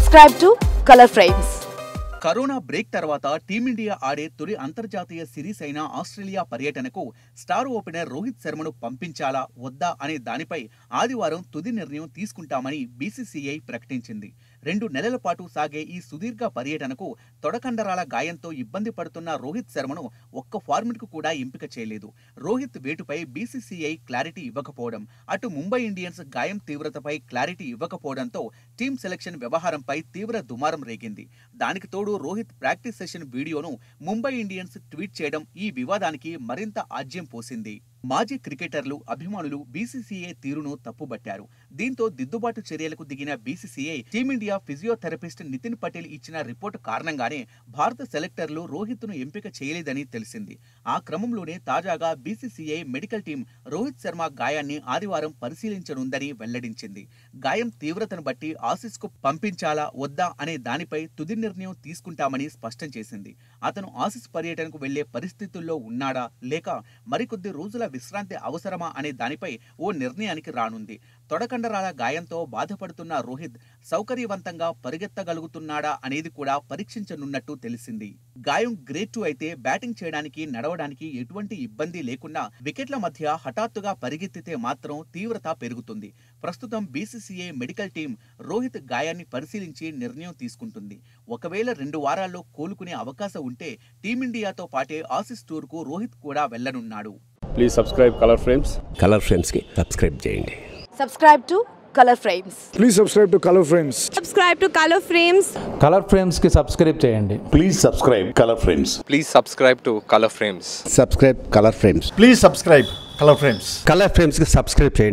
Subscribe to Color Frames. Corona break తర్వాత team India ఆడే తొలి అంతర్జాతీయ సిరీస్ అయిన ఆస్ట్రేలియా పర్యటనకు స్టార్ ఓపెనర్ రోహిత్ శర్మను పంపించాలా వద్దా అనే దానిపై ఆదివారం తుది నిర్ణయం తీసుకుంటామని బీసీసీఐ ప్రకటించింది రెండు నెలల పాటు సాగే ఈ సుదీర్ఘ పర్యటనకు తొడకండరాల గాయంతో ఇబ్బంది పడుతున్న రోహిత్ శర్మను ఒక్క ఫార్మెట్కు కూడా ఎంపిక చేయలేదు రోహిత్ వేటుపై బీసీసీఐ క్లారిటీ ఇవ్వకపోవడం అటు ముంబై ఇండియన్స్ గాయం తీవ్రతపై క్లారిటీ ఇవ్వకపోవడంతో టీమ్ సెలక్షన్ వ్యవహారంపై తీవ్ర దుమారం రేగింది దానికి తోడు రోహిత్ ప్రాక్టీస్ సెషన్ వీడియోను ముంబై ఇండియన్స్ ట్వీట్ చేయడం ఈ వివాదానికి మరింత ఆజ్యం పోసింది మాజీ క్రికెటర్లు అభిమానులు బీసీసీఐ తీరును తప్పుబట్టారు దీంతో దిద్దుబాటు చర్యలకు దిగిన BCCI team India physiotherapist Nitin Patel ఇచ్చిన రిపోర్టు కారణంగానే భారత సెలెక్టర్లు రోహిత్ను ఎంపిక చేయలేదని తెలిసింది ఆ క్రమంలోనే తాజాగా BCCI medical team Rohit Sharma గాయాన్ని ఆదివారం పరిశీలించనుందని వెల్లడించింది గాయం తీవ్రతను బట్టి ఆసీస్కు పంపించాలా వద్దా అనే దానిపై తుది నిర్ణయం తీసుకుంటామని స్పష్టం చేసింది అతను ఆసీస్ పర్యటనకు వెళ్లే పరిస్థితుల్లో ఉన్నాడా లేక మరికొద్ది రోజుల విశ్రాంతి అవసరమా అనే దానిపై ఓ నిర్ణయానికి రానుంది తొడకండరాల గాయంతో బాధపడుతున్న రోహిత్ సౌకర్యవంతంగా పరిగెత్తగలుగుతున్నాడా అనేది కూడా పరీక్షించనున్నట్టు తెలిసింది గాయం గ్రేడ్ టూ అయితే బ్యాటింగ్ చేయడానికి నడవడానికి ఎటువంటి ఇబ్బంది లేకుండా వికెట్ల మధ్య హఠాత్తుగా పరిగెత్తితే మాత్రం తీవ్రత పెరుగుతుంది ప్రస్తుతం బీసీసీఐ మెడికల్ టీం రోహిత్ గాయాన్ని పరిశీలించి నిర్ణయం తీసుకుంటుంది ఒకవేళ రెండు వారాల్లో కోలుకునే అవకాశం ఉంటే టీమిండియాతో పాటే ఆసీస్ టూర్కు రోహిత్ కూడా వెళ్లనున్నాడు please subscribe Color Frames Color ఫ్రేమ్స్కి సబ్స్క్రైబ్ చేయండి Subscribe to Color Frames. Please subscribe to Color Frames. subscribe to color frames Color ఫ్రేమ్స్కి సబ్స్క్రైబ్ చేయండి Please subscribe Color Frames. Please subscribe to Color Frames. Subscribe Color Frames Please subscribe Color Frames. Color ఫ్రేమ్స్కి subscribe చేయండి